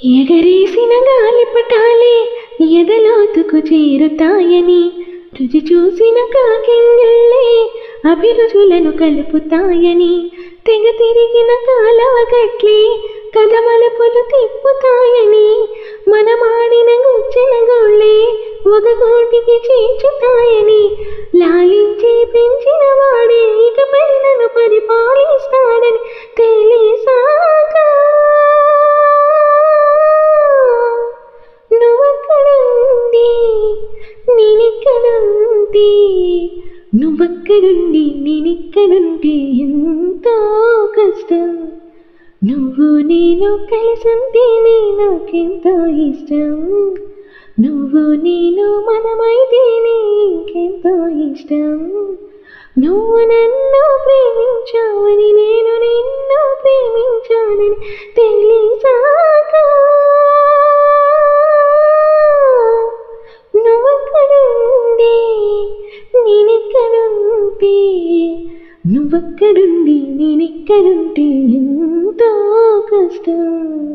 ఎగరేసిన గాలిపటాలే ఎదలోతుకు చేరుతాయని రుచి చూసిన కాకింగిళ్ళే అభిరుచులను కలుపుతాయని తెగ తిరిగిన కాలవ గట్లే కథమలుపులు తిప్పుతాయని మనమాడిన గుచ్చిన గోళ్ళే ఒక కోటికి చేర్చుతాయని లాలించి పెంచిన వాడే ఇకపై నన్ను పరిపాలిస్తాడని తెలిసాక నువ్వక్కడుంది నేనిక్కడుంది నువ్వక్కడుండి నేనిక్కడుంటే ఎంతో కష్టం నువ్వు నేను కలిసుంటేనే నాకెంతో ఇష్టం నువ్వు నేను మనమైతేనే ఇంకెంతో ఇష్టం నువ్వు నన్ను ప్రేమించావని నేను నిన్ను ప్రేమించానని తెలిసాక నువ్వక్కడుండి నేనిక్కడుంటే నువ్వక్కడుండి నేనిక్కడుంటే ఎంతో కష్టం